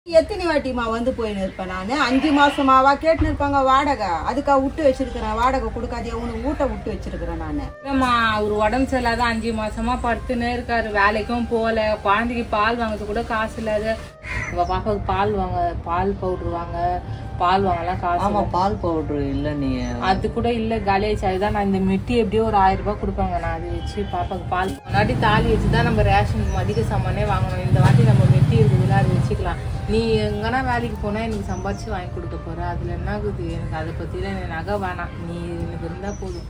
எத்தனை வாட்டிமா வந்து போயின்னு இருப்பேன் நான் அஞ்சு மாசமாவா கேட்டுன்னு இருப்பாங்க வாடகை அதுக்கா விட்டு வச்சிருக்கிறேன் வாடகை கொடுக்காதே உனக்கு வீட்டை விட்டு வச்சிருக்கிறேன் நான் இல்லம்மா அவர் உடம்பு சரியில்லாத அஞ்சு மாசமா படுத்துனே இருக்காரு வேலைக்கும் போகல குழந்தைக்கு பால் வாங்குறது கூட காசு இல்லாத உங்க பாப்பாவுக்கு பால் வாங்க பால் பவுடர் வாங்க பால் வாங்கலாம் காசு ஆமா பால் பவுடர் இல்ல நீ அது கூட இல்ல காலியாச்சு அதுதான் நான் இந்த மெட்டி எப்படியோ ஒரு ஆயிரம் ரூபாய் கொடுப்பாங்க நான் அதை வச்சு பாப்பாக்கு பால் முன்னாடி தாலி வச்சுதான் நம்ம ரேஷன் மதிக்க சாமானே வாங்கணும் இந்த வாட்டி நம்ம மெட்டி இருக்குதுல அதை வச்சுக்கலாம் நீ எங்கன்னா வேலைக்கு போனா எனக்கு சம்பாதிச்சு வாங்கி கொடுக்க போற அதுல என்ன ஆகுது எனக்கு அதை பத்தி எனக்கு நகை வேணாம் நீ எனக்கு இருந்தா போதும்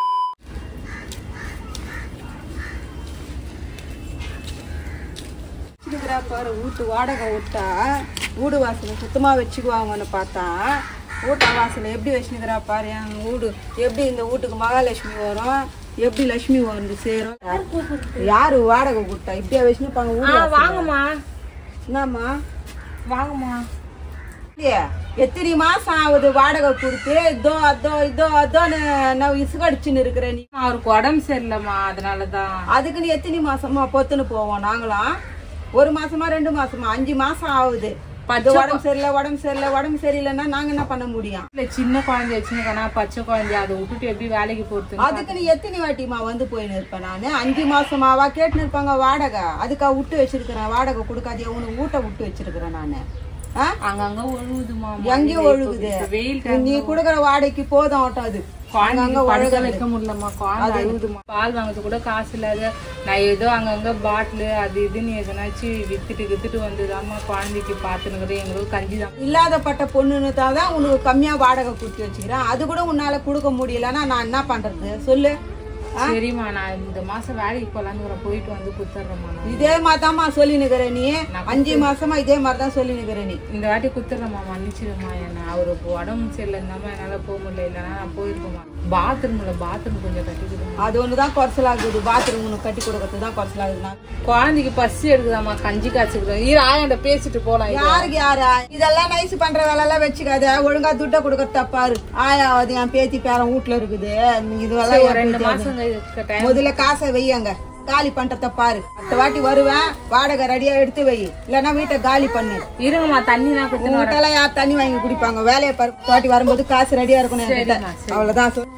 வச்சிருக்கிறா பாரு வீட்டு வாடகை விட்டா வீடு வாசலை சுத்தமா வச்சுக்குவாங்கன்னு பார்த்தா வீட்டு வாசலை எப்படி வச்சுக்கிறா பாரு என் வீடு எப்படி இந்த வீட்டுக்கு மகாலட்சுமி வரும் எப்படி லட்சுமி வந்து சேரும் யாரு வாடகை கொடுத்தா இப்படியா வச்சுருப்பாங்க வீடு வாசல்ல? வாங்கம்மா என்னம்மா வாங்கம்மா இல்லையே, எத்தனை மாசம் ஆகுது வாடகை கொடுத்து இதோ அதோ இதோ அதோன்னு நான் இசுகடிச்சுன்னு இருக்கிறேன் நீ அவருக்கு உடம்பு சரியில்லைம்மா அதனாலதான் அதுக்கு நீ எத்தனை மாசமா பொத்துன்னு போவோம் நாங்களும் ஒரு மாசமா ரெண்டு மாசமா அஞ்சு மாசம் ஆகுது இது உடம்பு சரியில்லை உடம்பு சரியில்லை உடம்பு சரியில்லைன்னா நாங்க என்ன பண்ண முடியும் இல்ல சின்ன குழந்தை வச்சுருக்கா பச்சை குழந்தை அதை விட்டுட்டு எப்படி வேலைக்கு போறது அதுக்கு நீ எத்தனை வாட்டிமா வந்து போயின்னு இருப்பேன் நானு அஞ்சு மாசமாவா கேட்டுன்னு இருப்பாங்க வாடகை அதுக்கா விட்டு வச்சிருக்கிறேன் வாடகை கொடுக்காதே உனக்கு வீட்டை விட்டு வச்சிருக்கிறேன் நானு ஆ? அங்கங்க ஒழுகுதுமா எங்கேயும் ஒழுகுது வெயில் நீ கொடுக்குற வாடகைக்கு போதும் ஆட்டம் அது குழந்தைங்க படுக்க வைக்க முடியலம்மா குழந்தை அழுகுதுமா பால் வாங்குறது கூட காசு இல்லாத நான் ஏதோ அங்கங்க பாட்டிலு அது இதுன்னு எதனாச்சும் வித்துட்டு வித்துட்டு வந்துதாம்மா குழந்தைக்கு பார்த்துனுக்குறேன் எங்களுக்கு கஞ்சி தான் இல்லாதப்பட்ட பொண்ணுன்னு தான் உனக்கு கம்மியா வாடகை கொடுத்து வச்சுக்கிறேன் அது கூட உன்னால கொடுக்க முடியலன்னா நான் என்ன பண்றது சொல்லு சரிம்மா நான் இந்த மாசம் வேலைக்கு போலான்னு போயிட்டு வந்து குத்துறேம்மா நான். இதே மாதிரிதாம்மா சொல்லி நிக்கிற நீ அஞ்சு மாசமா இதே மாதிரி தான் சொல்லி நிக்கிற நீ இந்த வாட்டி குத்துறேம்மா மன்னிச்சிடுமா என்ன அவருக்கு உடம்பு சரியில்லைன்னாம என்னால போக முடியல இல்லைன்னா நான் போயிருப்பேம்மா பாத்ரூம்ல பாத்ரூம் கொஞ்சம் கட்டி கொடுங்க அது ஒண்ணுதான் குறைச்சலாகுது பாத்ரூம் உனக்கு கட்டி கொடுக்கறது தான் குறைச்சலாகுதுன்னா குழந்தைக்கு பசி எடுக்குதாம்மா கஞ்சி காய்ச்சிக்கிறோம் ஈர ஆயாண்ட பேசிட்டு போலாம் யாருக்கு யாரா இதெல்லாம் நைஸ் பண்ற வேலை எல்லாம் வச்சுக்காத ஒழுங்கா துட்டை கொடுக்க தப்பாரு ஆயாவது என் பேத்தி பேரன் வீட்டுல இருக்குது நீ இதெல்லாம் என் ரெண்டு பேத்தி மாசம் இருக்க டைம் முதல்ல காசை வையங்க காலி பண்றத பாரு அடுத்த வாட்டி வருவேன் வாடகை ரெடியா எடுத்து வை இல்லைன்னா வீட்டை காலி பண்ணு இருங்கம்மா தண்ணி நான் குத்து உங்ககிட்ட எல்லாம் யார் தண்ணி வாங்கி குடிப்பாங்க வேலையை பாரு அடுத்த வாட்டி வரும்போது காசு ரெடியா இருக்கணும் என்கிட்ட அவ்வளவுதான் சொல்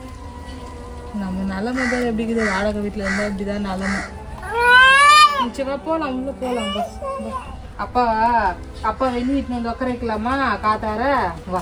நம்ம நிலமை தான் எப்படி இருக்குது வாடகை வீட்டுல இருந்தா இப்படிதான் நிலமை நிச்சயமா போலாம் உள்ள போலாம் பஸ் அப்பா அப்பா வெளியே வீட்டுல வந்து உட்கார வைக்கலாமா காத்தார வா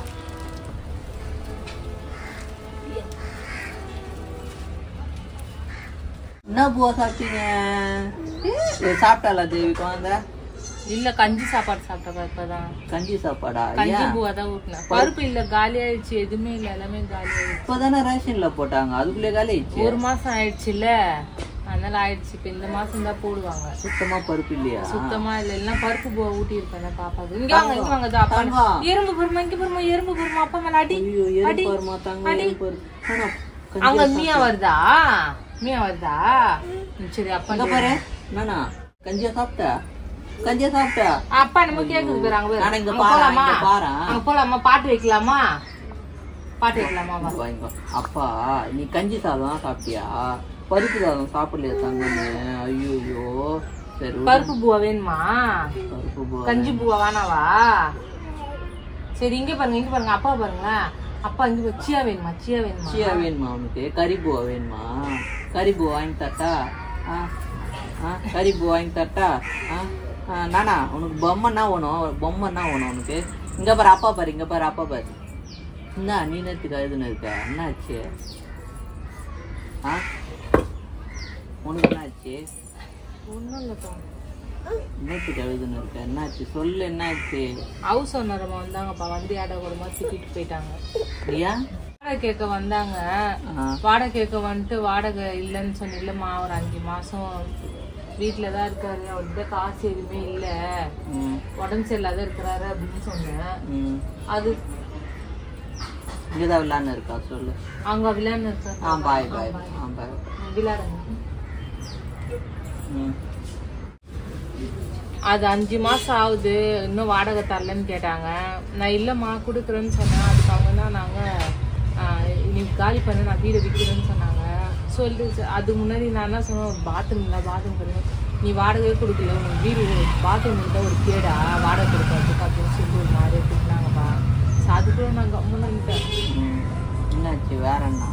என்ன பூவா சாப்பிட்டீங்க ஏ, சாப்பிட்டாளா தேவி குழந்தை இல்ல கஞ்சி சாப்பாடு சாப்பிட்டா இப்பதான் கஞ்சி சாப்பாடா கஞ்சி பூவா தான் ஊட்டினேன் பருப்பு இல்ல காலி ஆயிடுச்சு எதுவுமே இல்ல எல்லாமே காலி ஆயிடுச்சு இப்பதானே ரேஷன்ல போட்டாங்க அதுக்குள்ளே காலி ஆயிடுச்சு ஒரு மாசம் ஆயிடுச்சுல்ல அதனால ஆயிடுச்சு இப்ப இந்த மாசம் தான் போடுவாங்க சுத்தமா பருப்பு இல்லையா சுத்தமா இல்ல இல்ல பருப்பு பூ ஊட்டி இருப்பேன் பாப்பாக்கு இங்க வாங்க இங்க வாங்க இதோ அப்பா தங்கம். எறும்பு பொறுமா இங்க பொறுமா எறும்பு பொறுமா அப்பா மேல அடி ஐயோ எறும்பு பாருமா தங்க எறும்பு பாரு ஆனா, கஞ்சி அங்க மியா வருதா மியா வருதா ம், சரி அப்பா அங்க பாரு நானா கஞ்சியா சாப்பிட்டா கஞ்சியா சாப்பிட்டா அப்பா நம்ம கேக்குது பாரு அங்க பாரு. நானா இங்க அங்க பாரேன், போலாமா இங்க பாரேன். அங்க போலாமா பாட்டு வைக்கலாமா பாட்டு வைக்கலாமா வா. இங்க வா, இங்க வா. அப்பா நீ கஞ்சி சாதம் சாப்பிட்டியா பருப்பு சாதம் சாப்பிடலையா தங்கன்னு ஐயோ சரி விடு. பருப்பு பூவா வேணுமா பருப்பு போ கஞ்சி பூவா வேணாவா சரி இங்க பாருங்க இங்க பாருங்க அப்பா பாருங்க அப்பா இங்க பாரு. சியா வேணுமா சியா வேணுமா சியா வேணுமா உனக்கு கறி பூவா வேணுமா கறி பூ வாங்கி தட்டா ஆ ஆ கறி பூ வாங்கி தட்டா ஆ ஆ, நானா உனக்கு பொம்மைன்னா வேணும் பொம்மைன்னா வேணும் உனக்கு இங்க பாரு அப்பா பாரு இங்க பாரு அப்பா பாரு என்ன நீ நேரத்துக்கு அழுதுன்னு இருக்க என்னாச்சு ஆ உனக்கு என்னாச்சு ஒண்ணும் இல்லப்பா நேற்றுக்கு அழுதுன்னு இருக்க என்னாச்சு சொல்லு என்னாச்சு ஹவுஸ் ஓனரமா வந்தாங்கப்பா வந்து ஏடா கூடமா திட்டிட்டு போயிட்டாங்க ஐயா வாடகை கேட்க வந்தாங்க ஆ வாடகை கேட்க வந்துட்டு வாடகை இல்லைன்னு சொன்ன இல்லம்மா ஒரு அஞ்சு மாசம் வீட்டுல தான் இருக்காரு அவர்கிட்ட காசு எதுவுமே இல்ல ம் உடம்பு சரியில்லாத இருக்கிறாரு அப்படின்னு சொன்னேன் ம் அது இங்கதான் விளான்னு இருக்கா சொல்லு அங்க விளையாண்டு இருக்காரு ஆ பாய் பாய் ஆ பாய் விளையாடுங்க ம் அது அஞ்சு மாசம் ஆகுது இன்னும் வாடகை தரலன்னு கேட்டாங்க நான் இல்லம்மா கொடுக்குறேன்னு சொன்னேன் அதுக்கு அவங்க தான் நாங்க ஆஹ், நீ காலி பண்ண நான் வீடை விற்கிறேன்னு சொன்னாங்க சொல்லிட்டு ச- அதுக்கு முன்னாடி நான் என்ன சொன்னேன் பாத்ரூம் இல்லை பாத்ரூம் கிடையாது நீ வாடகையே கொடுக்கல உனக்கு வீடு பாத்ரூம் இருந்தால் ஒரு கேடா வாடகை கொடுக்கறதுக்கு அப்படின்னு சொல்லி ஒரு மாதிரியே திட்டினாங்கப்பா ஸோ அதுக்குள்ள நான் கம்முன்னு இருந்துட்டேன் ம். என்னாச்சு வேற என்ன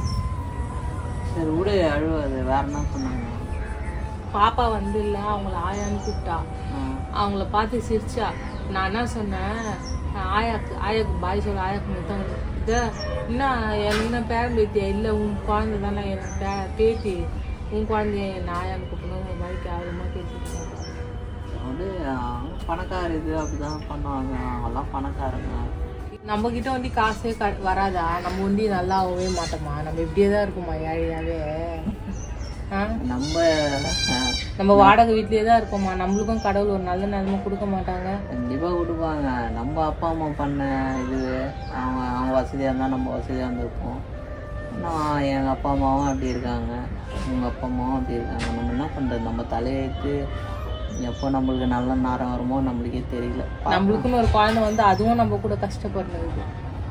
சரி விடு அழுவாது வேற என்ன சொன்னாங்க பாப்பா வந்து இல்லை அவங்கள ஆயான்னு கூப்பிட்டா ஆ. அவங்கள பார்த்து சிரிச்சா நான் என்ன சொன்னேன் நான் ஆயாக்கு ஆயாக்கு பாய் சொல்ல ஆயாக்கு மொத்தம் இதை என்ன என்ன பேரன் பேத்தியா இல்லை உன் குழந்தை தானே எனக்கு பே பேத்தி உன் குழந்தைய என் ஆயான்னு கூப்பிடணும் ஒரு மாதிரி கேவலமாக பேசிட்டு அது அவங்க பணக்கார இது அப்படிதான் பண்ணுவாங்க அவங்கெல்லாம் பணக்காரங்க நம்ம கிட்ட வந்து காசே க வராதா நம்ம வந்து நல்லாவே மாட்டோமா நம்ம இப்படியே தான் இருக்குமா ஏழையாவே ஆ நம்ம ஆ, நம்ம வாடகை வீட்லயே தான் இருக்கோமா நம்மளுக்கும் கடவுள் ஒரு நல்ல நிலைமை கொடுக்க மாட்டாங்க கண்டிப்பா விடுவாங்க நம்ம அப்பா அம்மா பண்ண இது அவங்க அவங்க வசதியாக இருந்தால் நம்ம வசதியாக இருந்திருப்போம் நான் எங்கள் அப்பா அம்மாவும் அப்படி இருக்காங்க உங்கள் அப்பா அம்மாவும் அப்படி இருக்காங்க நம்ம என்ன பண்ணுறது நம்ம தலையெழுத்து எப்போ நம்மளுக்கு நல்ல நேரம் வருமோ நம்மளுக்கே தெரியல நம்மளுக்குன்னு ஒரு குழந்தை வந்து அதுவும் நம்ம கூட கஷ்டப்படுறது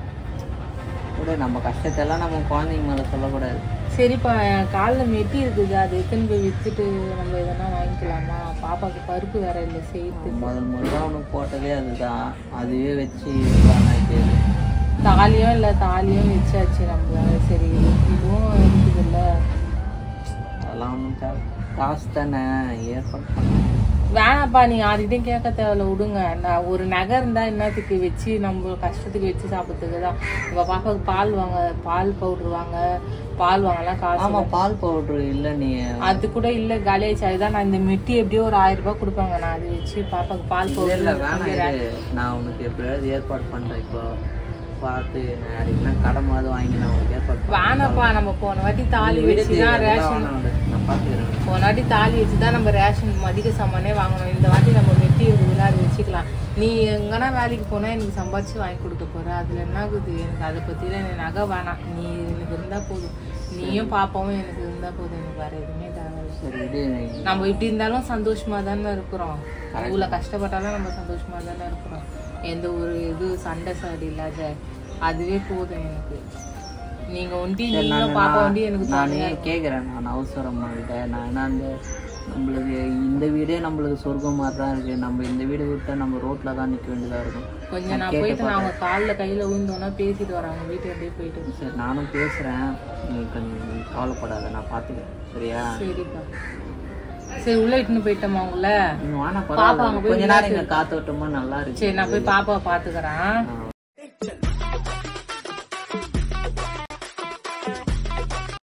கூட நம்ம கஷ்டத்தெல்லாம் நம்ம குழந்தைங்க மேலே சொல்லக்கூடாது சரிப்பா என் காலில் மெட்டி இருக்குது அது எடுத்துன்னு போய் விற்றுட்டு நம்ம எதனா வாங்கிக்கலாமா பாப்பாக்கு பருப்பு வேற இல்லை செய்யறதுக்கு முதல் முதல்ல அவனுக்கு போட்டதே அதுதான் அதுவே வச்சு இதுதான் ஆயிட்டு தாலியும் இல்லை தாலியும் வச்சாச்சு நம்ம சரி இதுவும் இருக்குது இல்லை அதெல்லாம் ஒன்றும் தேவை காசு தானே ஏற்பாடு பண்ண வேணாப்பா நீ யார்கிட்டையும் கேட்க தேவையில்ல விடுங்க நான் ஒரு நகை இருந்தா என்னத்துக்கு வச்சு நம்ம கஷ்டத்துக்கு வச்சு சாப்பிட்றதுக்கு தான் நம்ம பாப்பாவுக்கு பால் வாங்க பால் பவுடர் வாங்க பால் வாங்கலாம் காசு ஆமாம் பால் பவுட்ரு இல்லை நீ அது கூட இல்ல காலியாச்சு அதுதான் நான் இந்த மெட்டி எப்படியோ ஒரு ஆயிரம் ரூபாய் கொடுப்பாங்க நான் அதை வச்சு பாப்பாக்கு பால் இல்லை பவுடர் வேணாம் இரு. நான் உனக்கு எப்படியாவது ஏற்பாடு பண்ணுறேன் இப்போ பார்த்து நான் யாருக்குன்னா கடமாவது வாங்கி நான் உனக்கு ஏற்பாடு பண்றேன். வேணாப்பா நம்ம போன வாட்டி தாலி விடு, வச்சு தான் இதெல்லாம் ரேஷன் வேணாம் விடு. நான் பார்த்துக்கிறேன் போன வாட்டி தாலி வச்சு தான் நம்ம ரேஷன் மதிக்க சாமானே வாங்கணும் இந்த வாட்டி நம்ம மெட்டி இருக்குதுல அது வச்சுக்கலாம் நீ எங்கன்னா வேலைக்கு போனா எனக்கு சம்பாதிச்சு வாங்கி கொடுக்க போற அதுல என்ன ஆகுது எனக்கு அதை பத்திலாம் எனக்கு நகை வேணாம் நீ எனக்கு இருந்தா போதும் நீயும் பாப்பாவும் எனக்கு இருந்தா போதும் எனக்கு வேற எதுவுமே தேவையில்லை சரி விடு நீ- நம்ம இப்படி இருந்தாலும் சந்தோஷமா தானே இருக்கிறோம் இவ்வளவு கஷ்டப்பட்டாலும் நம்ம சந்தோஷமா தானே இருக்கிறோம் எந்த ஒரு இது சண்டை சாடி இல்லாத அதுவே போதும் எனக்கு நீங்க ஒண்டி நீங்களும் பாப்பா ஒண்டி எனக்கு நானே கேட்குறேன் நான் அவசரம் பண்ணிட்ட நான் என்ன அந்த நம்மளுக்கு இந்த வீடே நம்மளுக்கு சொர்க்கம் மாதிரி தான் இருக்குது நம்ம இந்த வீடு விட்டா நம்ம ரோட்டில் தான் நிற்க வேண்டியதாக இருக்கும் கொஞ்சம் நான் போயிட்டு நான் அவங்க கால்ல கையில விழுந்தோன்னா பேசிட்டு வராங்க வீட்டு அப்படியே போயிட்டு சரி நானும் பேசுகிறேன் நீ கொஞ்சம் நீ கவலைப்படாத நான் பார்த்துக்கிறேன் சரியா சரிப்பா சரி உள்ள இட்டுன்னு போயிட்டோமா உங்கள நீ வானா பாப்பா அங்க பரவாயில்ல போய் கொஞ்ச நேரம் இங்கே காத்தோட்டமாக நல்லா இருக்கு சரி நான் போய் பாப்பாவை பாத்துக்கிறேன் ஆ